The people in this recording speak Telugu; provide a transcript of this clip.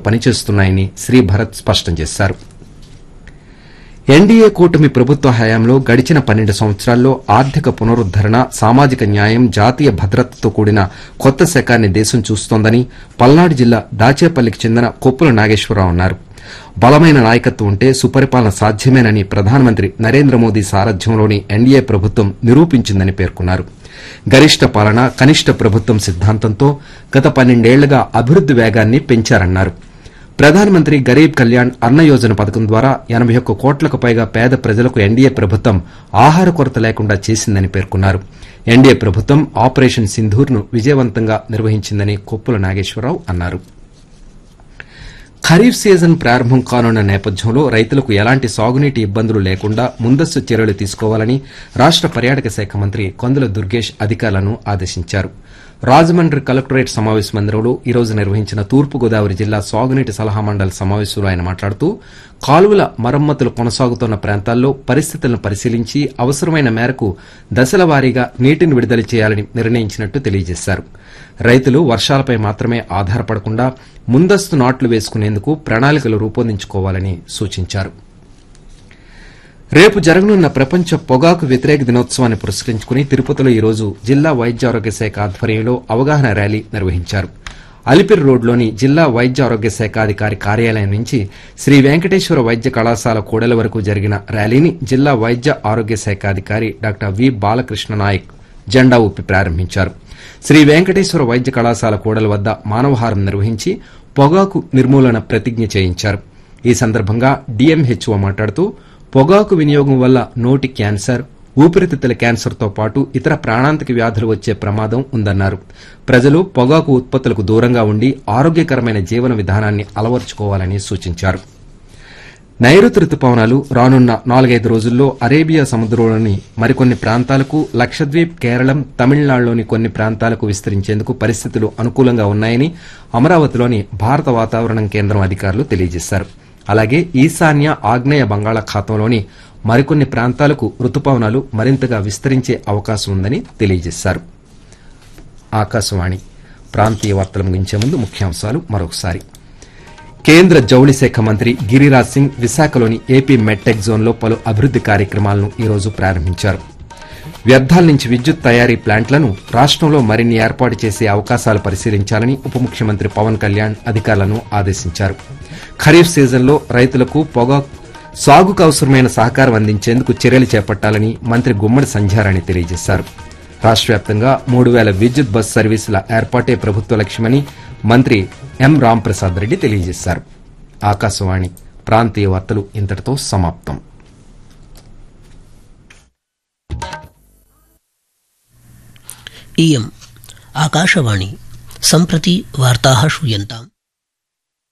పనిచేస్తున్నాయని శ్రీభరత్ స్పష్టం చేశారు ఎన్డీఏ కూటమి ప్రభుత్వ హయాంలో గడిచిన పన్నెండు సంవత్సరాల్లో ఆర్థిక పునరుద్దరణ సామాజిక న్యాయం జాతీయ భద్రతతో కూడిన కొత్త శకాన్ని దేశం చూస్తోందని పల్నాడు జిల్లా దాచేపల్లికి చెందిన కొప్పుల నాగేశ్వరరావు అన్నారు బలమైన నాయకత్వం ఉంటే సుపరిపాలన సాధ్యమేనని ప్రధానమంత్రి నరేంద్ర మోదీ సారథ్యంలోని ఎన్డీఏ ప్రభుత్వం నిరూపించిందని పేర్కొన్నారు గరిష్ట పాలన కనిష్ట ప్రభుత్వం సిద్ధాంతంతో గత పన్నెండేళ్లుగా అభివృద్ది వేగాన్ని పెంచారన్నారు ప్రధానమంత్రి గరీబ్ కళ్యాణ్ అన్న యోజన పథకం ద్వారా ఎనబై ఒక్క కోట్లకు పైగా పేద ప్రజలకు ఎన్డీఏ ప్రభుత్వం ఆహార కొరత లేకుండా చేసిందని పేర్కొన్నారు ఎన్డీఏ ప్రభుత్వం ఆపరేషన్ సింధూర్ను విజయవంతంగా నిర్వహించిందని కొప్పుల నాగేశ్వరరావు అన్నారు ఖరీఫ్ సీజన్ ప్రారంభం కానున్న నేపథ్యంలో రైతులకు ఎలాంటి సాగునీటి ఇబ్బందులు లేకుండా ముందస్తు చర్యలు తీసుకోవాలని రాష్ట పర్యాటక శాఖ మంత్రి కొందల దుర్గేష్ అధికారులను ఆదేశించారు రాజమండ్రి కలెక్టరేట్ సమావేశ మందిరంలో ఈ రోజు నిర్వహించిన తూర్పుగోదావరి జిల్లా సాగునీటి సలహా మండలి సమావేశంలో ఆయన మాట్లాడుతూ కాలువల మరమ్మతులు కొనసాగుతున్న ప్రాంతాల్లో పరిస్థితులను పరిశీలించి అవసరమైన మేరకు దశల వారీగా నీటిని విడుదల చేయాలని నిర్ణయించినట్టు తెలియజేశారు రైతులు వర్షాలపై మాత్రమే ఆధారపడకుండా ముందస్తు నాట్లు వేసుకునేందుకు ప్రణాళికలు రూపొందించుకోవాలని సూచించారు రేపు జరగనున్న ప్రపంచ పొగాకు వ్యతిరేక దినోత్సవాన్ని పురస్కరించుకుని తిరుపతిలో ఈ రోజు జిల్లా వైద్య ఆరోగ్య శాఖ ఆధ్వర్యంలో అవగాహన ర్యాలీ నిర్వహించారు అలిపిరి రోడ్లోని జిల్లా వైద్య ఆరోగ్య శాఖ అధికారి కార్యాలయం నుంచి శ్రీ వెంకటేశ్వర వైద్య కళాశాల కూడలి వరకు జరిగిన ర్యాలీని జిల్లా వైద్య ఆరోగ్య శాఖ అధికారి డాక్టర్ వి బాలకృష్ణ నాయక్ జెండా ఊపి ప్రారంభించారు శ్రీ వెంకటేశ్వర వైద్య కళాశాల కూడలి వద్ద మానవహారం నిర్వహించి పొగాకు నిర్మూలన ప్రతిజ్ఞ చేయించారు ఈ సందర్భంగా డీఎంహెచ్ఓ మాట్లాడుతూ పొగాకు వినియోగం వల్ల నోటి క్యాన్సర్ ఊపిరితిత్తుల క్యాన్సర్తో పాటు ఇతర ప్రాణాంతక వ్యాధులు వచ్చే ప్రమాదం ఉందన్నారు ప్రజలు పొగాకు ఉత్పత్తులకు దూరంగా ఉండి ఆరోగ్యకరమైన జీవన విధానాన్ని అలవర్చుకోవాలని సూచించారు నైరుతి రుతుపవనాలు రానున్న నాలుగైదు రోజుల్లో అరేబియా సముద్రంలోని మరికొన్ని ప్రాంతాలకు లక్షద్వీప్ కేరళం తమిళనాడులోని కొన్ని ప్రాంతాలకు విస్తరించేందుకు పరిస్థితులు అనుకూలంగా ఉన్నాయని అమరావతిలోని భారత వాతావరణం కేంద్రం అధికారులు తెలియజేశారు అలాగే ఈశాన్య ఆగ్నేయ బంగాళాఖాతంలోని మరికొన్ని ప్రాంతాలకు రుతుపవనాలు మరింతగా విస్తరించే అవకాశం ఉందని తెలియజేశారు ఆకాశవాణి ప్రాంతీయ వార్తలు ముగించే ముందు ముఖ్యాంశాలు మరొకసారి కేంద్ర జౌళి శాఖ మంత్రి గిరిరాజ్ సింగ్ విశాఖలోని ఏపీ మెట్టెక్ జోన్లో పలు అభివృద్ది కార్యక్రమాలను ఈరోజు ప్రారంభించారు వ్యర్థాల నుంచి విద్యుత్ తయారీ ప్లాంట్లను రాష్టంలో మరిన్ని ఏర్పాటు చేసే అవకాశాలు పరిశీలించాలని ఉప ముఖ్యమంత్రి పవన్ కళ్యాణ్ అధికారులను ఆదేశించారు ఖరీఫ్ సీజన్లో రైతులకు పొగా సాగుకు అవసరమైన సహకారం అందించేందుకు చర్యలు చేపట్టాలని మంత్రి గుమ్మడి సంధ్యారాణి తెలియజేశారు రాష్ట్ర వ్యాప్తంగా మూడు వేల విద్యుత్ బస్ సర్వీసుల ఏర్పాటే ప్రభుత్వ లక్ష్యమని మంత్రి ఎం రాంప్రసాద్ రెడ్డి తెలియజేశారు ఆకాశవాణి ప్రాంతీయ వార్తలు ఇంతటితో సమాప్తం इयम् आकाशवाणी सम्प्रति वार्ताः श्रूयन्ताम्